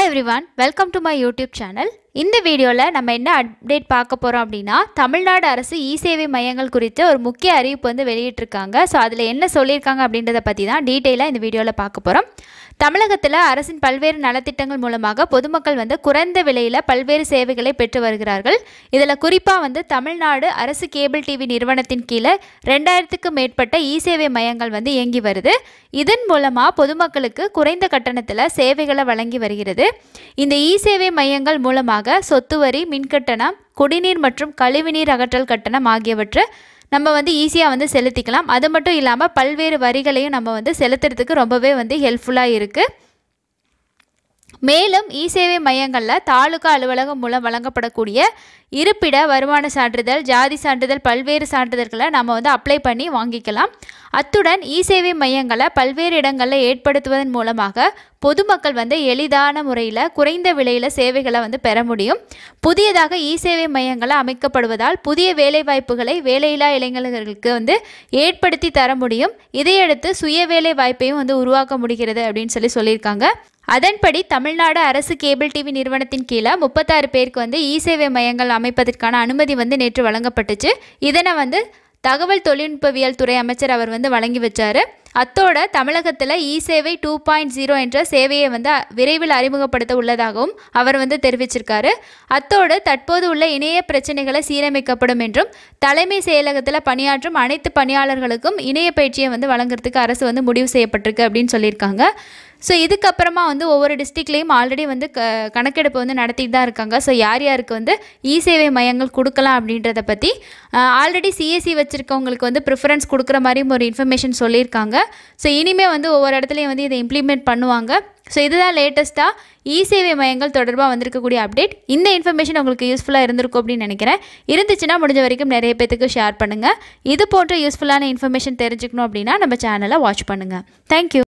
everyone welcome to my YouTube channel இந்த வீடியோவில் நம்ம என்ன அப்டேட் பார்க்க போகிறோம் அப்படின்னா தமிழ்நாடு அரசு இ சேவை மையங்கள் குறித்து ஒரு முக்கிய அறிவிப்பு வந்து வெளியிட்டிருக்காங்க ஸோ அதில் என்ன சொல்லியிருக்காங்க அப்படின்றத பற்றி தான் டீட்டெயிலாக இந்த வீடியோவில் பார்க்க போகிறோம் தமிழகத்தில் அரசின் பல்வேறு நலத்திட்டங்கள் மூலமாக பொதுமக்கள் வந்து குறைந்த விலையில் பல்வேறு சேவைகளை பெற்று வருகிறார்கள் இதில் குறிப்பாக வந்து தமிழ்நாடு அரசு கேபிள் டிவி நிறுவனத்தின் கீழே ரெண்டாயிரத்துக்கும் மேற்பட்ட இ சேவை மையங்கள் வந்து இயங்கி வருது இதன் மூலமாக பொதுமக்களுக்கு குறைந்த கட்டணத்தில் சேவைகளை வழங்கி வருகிறது இந்த இ சேவை மையங்கள் மூலமாக சொத்து வரி மின்கட்டணம் குடிநீர் மற்றும் கழிவுநீர் அகற்றல் கட்டணம் ஆகியவற்றை நம்ம வந்து ஈஸியாக வந்து செலுத்திக்கலாம் அது மட்டும் இல்லாமல் பல்வேறு வரிகளையும் நம்ம வந்து செலுத்துறதுக்கு ரொம்பவே வந்து ஹெல்ப்ஃபுல்லாக இருக்குது மேலும் இ சேவை மையங்களில் தாலுகா அலுவலகம் மூலம் வழங்கப்படக்கூடிய இருப்பிட வருமான சான்றிதழ் ஜாதி சான்றிதழ் பல்வேறு சான்றிதழ்களை நம்ம வந்து அப்ளை பண்ணி வாங்கிக்கலாம் அத்துடன் இ சேவை மையங்களை பல்வேறு இடங்களில் ஏற்படுத்துவதன் மூலமாக பொதுமக்கள் வந்து எளிதான முறையில் குறைந்த விலையில் சேவைகளை வந்து பெற முடியும் புதியதாக இ சேவை மையங்களை அமைக்கப்படுவதால் புதிய வேலைவாய்ப்புகளை வேலையில்லா இளைஞர்களுக்கு வந்து ஏற்படுத்தி தர முடியும் இதையடுத்து சுய வேலை வாய்ப்பையும் வந்து உருவாக்க முடிகிறது அப்படின்னு சொல்லி சொல்லியிருக்காங்க அதன்படி தமிழ்நாடு அரசு கேபிள் டிவி நிறுவனத்தின் கீழே முப்பத்தாறு பேருக்கு வந்து இ சேவை மையங்கள் அமைப்பதற்கான அனுமதி வந்து நேற்று வழங்கப்பட்டுச்சு இதனை வந்து தகவல் தொழில்நுட்பவியல் துறை அமைச்சர் அவர் வந்து வழங்கி வச்சார் அத்தோட தமிழகத்தில் இ சேவை டூ பாயிண்ட் ஜீரோ என்ற சேவையை வந்து விரைவில் அறிமுகப்படுத்த உள்ளதாகவும் அவர் வந்து தெரிவிச்சிருக்காரு அத்தோடு தற்போது உள்ள இணைய பிரச்சனைகளை சீரமைக்கப்படும் என்றும் தலைமை செயலகத்தில் பணியாற்றும் அனைத்து பணியாளர்களுக்கும் இணைய பயிற்சியை வந்து வழங்குறதுக்கு அரசு வந்து முடிவு செய்யப்பட்டிருக்கு அப்படின்னு சொல்லியிருக்காங்க ஸோ இதுக்கப்புறமா வந்து ஒவ்வொரு டிஸ்ட்ரிக்ட்லேயும் ஆல்ரெடி வந்து க கணக்கெடுப்பு வந்து நடத்திட்டு தான் இருக்காங்க ஸோ யார் யாருக்கு வந்து இ சேவை மையங்கள் கொடுக்கலாம் அப்படின்றத பற்றி ஆல்ரெடி சிஎஸ்சி வச்சுருக்கவங்களுக்கு வந்து ப்ரிஃபரன்ஸ் கொடுக்குற மாதிரியும் ஒரு இன்ஃபர்மேஷன் சொல்லியிருக்காங்க ஸோ இனிமேல் வந்து ஒவ்வொரு இடத்துலையும் வந்து இதை இம்ப்ளிமெண்ட் பண்ணுவாங்க ஸோ இதுதான் லேட்டஸ்ட்டாக இ சேவை மையங்கள் தொடர்பாக வந்திருக்கக்கூடிய அப்டேட் இந்த இன்ஃபர்மேஷன் உங்களுக்கு யூஸ்ஃபுல்லாக இருந்திருக்கும் அப்படின்னு நினைக்கிறேன் இருந்துச்சுன்னா முடிஞ்ச வரைக்கும் நிறைய பேத்துக்கு ஷேர் பண்ணுங்கள் இது போன்ற யூஸ்ஃபுல்லான இன்ஃபர்மேஷன் தெரிஞ்சுக்கணும் அப்படின்னா நம்ம சேனலை வாட்ச் பண்ணுங்கள் தேங்க்யூ